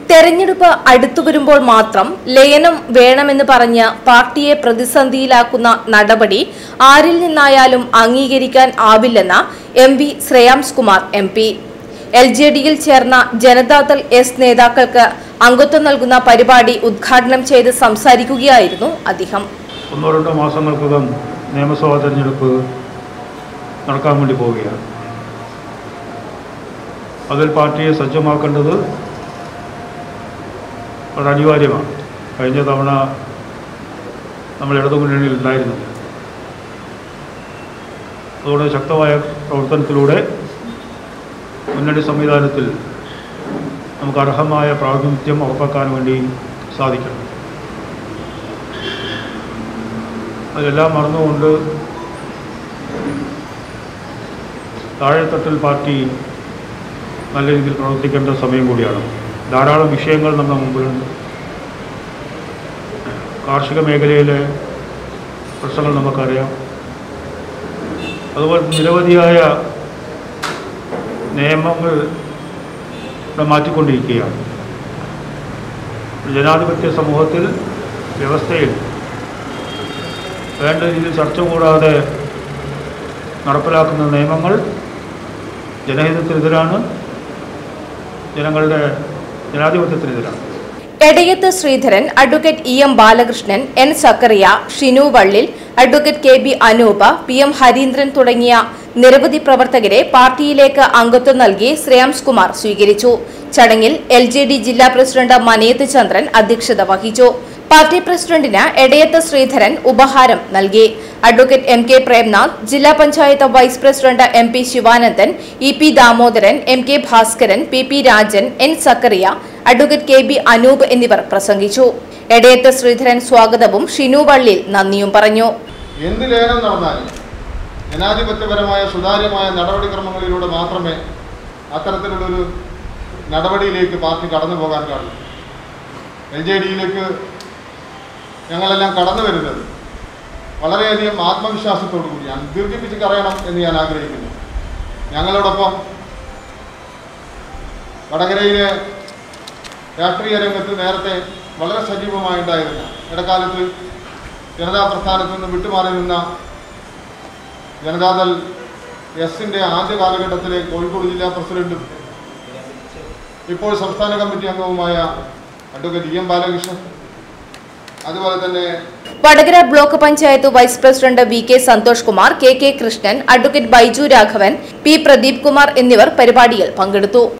തെരഞ്ഞെടുപ്പ് അടുത്തു വരുമ്പോൾ മാത്രം ലയനം വേണമെന്ന് പറഞ്ഞ് പാർട്ടിയെ പ്രതിസന്ധിയിലാക്കുന്ന നടപടി ആരിൽ നിന്നായാലും അംഗീകരിക്കാൻ ആവില്ലെന്ന M V Shreyams Kumar M P L J ഡിയിൽ ചേർന്ന ജനതാദൾ എസ് നേതാക്കൾക്ക് അംഗത്വം നൽകുന്ന പരിപാടി ഉദ്ഘാടനം ചെയ്ത് സംസാരിക്കുകയായിരുന്നു അദ്ദേഹം ഒന്നോ രണ്ടോ മാസങ്ങൾക്കകം നിയമസഭാ തെരഞ്ഞെടുപ്പ് നടക്കാൻ വേണ്ടി പോവുകയാണ് അതിൽ പാർട്ടിയെ സജ്ജമാക്കേണ്ടത് വളരെ അനിവാര്യമാണ് കഴിഞ്ഞ തവണ നമ്മൾ ഇടതുമുന്നണിയിൽ ഉണ്ടായിരുന്നില്ല അതുകൊണ്ട് ശക്തമായ പ്രവർത്തനത്തിലൂടെ മുന്നണി സംവിധാനത്തിൽ നമുക്ക് അർഹമായ പ്രാതിനിധ്യം ഉറപ്പാക്കാൻ വേണ്ടി സാധിക്കണം അതെല്ലാം മറന്നുകൊണ്ട് താഴെത്തട്ടിൽ പാർട്ടി നല്ല രീതിയിൽ പ്രവർത്തിക്കേണ്ട സമയം കൂടിയാണ് ധാരാളം വിഷയങ്ങൾ നമ്മുടെ മുമ്പിലുണ്ട് കാർഷിക മേഖലയിലെ പ്രശ്നങ്ങൾ നമുക്കറിയാം അതുപോലെ നിരവധിയായ നിയമങ്ങൾ ഇവിടെ മാറ്റിക്കൊണ്ടിരിക്കുകയാണ് ജനാധിപത്യ സമൂഹത്തിൽ വ്യവസ്ഥയിൽ വേണ്ട രീതിയിൽ ചർച്ച കൂടാതെ നടപ്പിലാക്കുന്ന നിയമങ്ങൾ ജനഹിതത്തിനെതിരാണ് ജനങ്ങളുടെ ജനാധിപത്യത്തിനെതിരാണ് Edayath Sreedharan advocate E M Balakrishnan N Zachariah Shinu Vallil advocate K B Anoopa P M Harindran തുടങ്ങിയ നിരവധി പ്രവർത്തകരെ പാർട്ടിയിലേക്ക് അംഗത്വം നൽകി ശ്രേയാംസ് കുമാർ സ്വീകരിച്ചു ചടങ്ങിൽ എൽ ജെ ഡി ജില്ലാ പ്രസിഡന്റ് മനയത്ത് ചന്ദ്രൻ അധ്യക്ഷത വഹിച്ചു പാർട്ടി പ്രസിഡന്റിന് എടയത്ത് ശ്രീധരൻ ഉപഹാരം നൽകി അഡ്വക്കേറ്റ് എം കെ പ്രേംനാഥ് ജില്ലാ panchayat vice president M P Sivanandan E P Damodaran M K Bhaskaran P P Rajan N Zachariah advocate K B Anoop എന്നിവർ പ്രസംഗിച്ചു എടയത്ത് ശ്രീധരൻ സ്വാഗതവും ഷിനു വള്ളിൽ നന്ദിയും പറഞ്ഞു എന്ത് ലേലം നടന്നാലും ജനാധിപത്യപരമായ സുതാര്യമായ നടപടിക്രമങ്ങളിലൂടെ മാത്രമേ അത്തരത്തിലുള്ളൊരു നടപടിയിലേക്ക് പാർട്ടി കടന്നു പോകാൻ പാടുള്ളൂ എൽ ജെ ഡിയിലേക്ക് ഞങ്ങളെല്ലാം കടന്നു വരുന്നത് വളരെയധികം ആത്മവിശ്വാസത്തോടു കൂടിയാണ് ദീർഘിപ്പിച്ച് പറയണം എന്ന് ഞാൻ ആഗ്രഹിക്കുന്നു ഞങ്ങളോടൊപ്പം വടകരയിലെ രാഷ്ട്രീയ രംഗത്ത് നേരത്തെ വളരെ സജീവമായിട്ടുണ്ടായിരുന്ന ഇടക്കാലത്ത് ജനതാ പ്രസ്ഥാനത്ത് നിന്ന് വിട്ടുമാറി നിന്ന ജനതാദൾ എസിൻ്റെ ആദ്യ കാലഘട്ടത്തിലെ കോഴിക്കോട് ജില്ലാ പ്രസിഡന്റും ഇപ്പോൾ സംസ്ഥാന കമ്മിറ്റി അംഗവുമായ അഡ്വക്കേറ്റ് ഇ എം ബാലകൃഷ്ണൻ അതുപോലെ തന്നെ Vadakara block panchayat vice president V K Santhosh Kumar K K Krishnan advocate Baiju Raghavan P Pradeep Kumar എന്നിവർ പരിപാടിയിൽ പങ്കെടുത്തു